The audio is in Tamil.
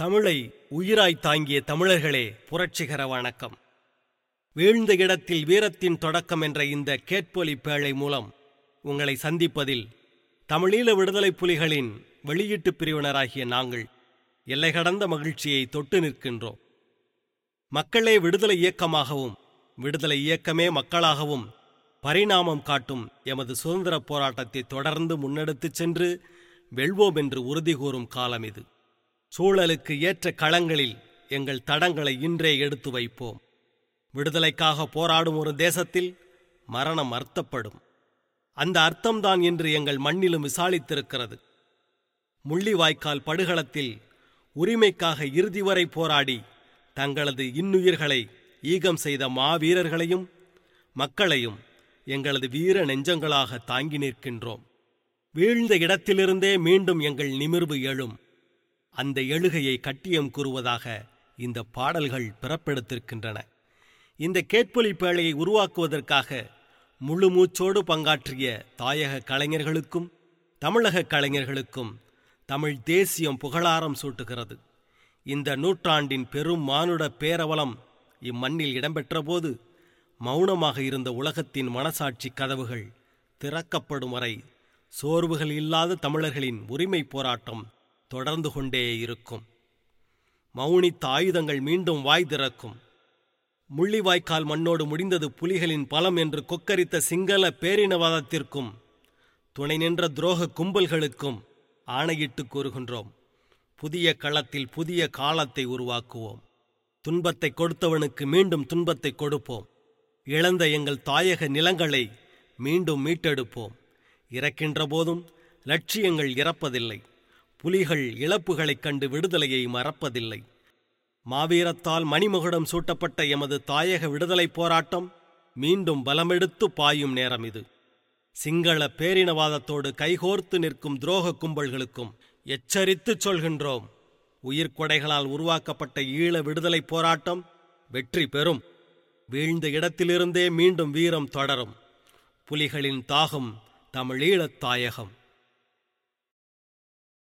தமிழை உயிராய் தாங்கிய தமிழர்களே புரட்சிகர வணக்கம் வீழ்ந்த இடத்தில் வீரத்தின் தொடக்கம் என்ற இந்த கேட்பொலி பேழை மூலம் உங்களை சந்திப்பதில் தமிழீழ விடுதலை புலிகளின் வெளியீட்டுப் பிரிவினராகிய நாங்கள் எல்லை கடந்த மகிழ்ச்சியை தொட்டு நிற்கின்றோம் மக்களே விடுதலை இயக்கமாகவும் விடுதலை இயக்கமே மக்களாகவும் பரிணாமம் காட்டும் எமது சுதந்திரப் போராட்டத்தை தொடர்ந்து முன்னெடுத்துச் சென்று வெல்வோம் என்று உறுதி கூறும் காலம் இது சூழலுக்கு ஏற்ற களங்களில் எங்கள் தடங்களை இன்றே எடுத்து வைப்போம் விடுதலைக்காக போராடும் ஒரு தேசத்தில் மரணம் அர்த்தப்படும் அந்த அர்த்தம்தான் இன்று எங்கள் மண்ணிலும் விசாலித்திருக்கிறது முள்ளிவாய்க்கால் படுகளத்தில் உரிமைக்காக இறுதி வரை போராடி தங்களது இன்னுயிர்களை ஈகம் செய்த மாவீரர்களையும் மக்களையும் எங்களது வீர நெஞ்சங்களாக தாங்கி நிற்கின்றோம் வீழ்ந்த இடத்திலிருந்தே மீண்டும் எங்கள் நிமிர்வு எழும் அந்த எழுகையை கட்டியம் கூறுவதாக இந்த பாடல்கள் பிறப்பெடுத்திருக்கின்றன இந்த கேட்பொலி பேழையை உருவாக்குவதற்காக முழு மூச்சோடு பங்காற்றிய தாயக கலைஞர்களுக்கும் தமிழக கலைஞர்களுக்கும் தமிழ் தேசியம் புகழாரம் சூட்டுகிறது இந்த நூற்றாண்டின் பெரும் மானுட பேரவலம் இம்மண்ணில் இடம்பெற்றபோது மௌனமாக இருந்த உலகத்தின் மனசாட்சி கதவுகள் திறக்கப்படும் வரை சோர்வுகள் இல்லாத தமிழர்களின் உரிமை போராட்டம் தொடர்ந்து கொண்டே இருக்கும் மௌனித்த ஆயுதங்கள் மீண்டும் வாய் திறக்கும் முள்ளிவாய்க்கால் மண்ணோடு முடிந்தது புலிகளின் பலம் என்று கொக்கரித்த சிங்கள பேரினவாதத்திற்கும் துணை நின்ற துரோக கும்பல்களுக்கும் ஆணையிட்டு கூறுகின்றோம் புதிய களத்தில் புதிய காலத்தை உருவாக்குவோம் துன்பத்தை கொடுத்தவனுக்கு மீண்டும் துன்பத்தை கொடுப்போம் இழந்த எங்கள் தாயக நிலங்களை மீண்டும் மீட்டெடுப்போம் இறக்கின்ற போதும் லட்சியங்கள் இறப்பதில்லை புலிகள் இழப்புகளைக் கண்டு விடுதலையை மறப்பதில்லை மாவீரத்தால் மணிமகுடம் சூட்டப்பட்ட எமது தாயக விடுதலைப் போராட்டம் மீண்டும் பலமெடுத்து பாயும் நேரம் இது சிங்கள பேரினவாதத்தோடு கைகோர்த்து நிற்கும் துரோக கும்பல்களுக்கும் எச்சரித்துச் சொல்கின்றோம் உயிர்கொடைகளால் உருவாக்கப்பட்ட ஈழ விடுதலைப் போராட்டம் வெற்றி பெறும் வீழ்ந்த இடத்திலிருந்தே மீண்டும் வீரம் தொடரும் புலிகளின் தாகம் தமிழீழத் தாயகம்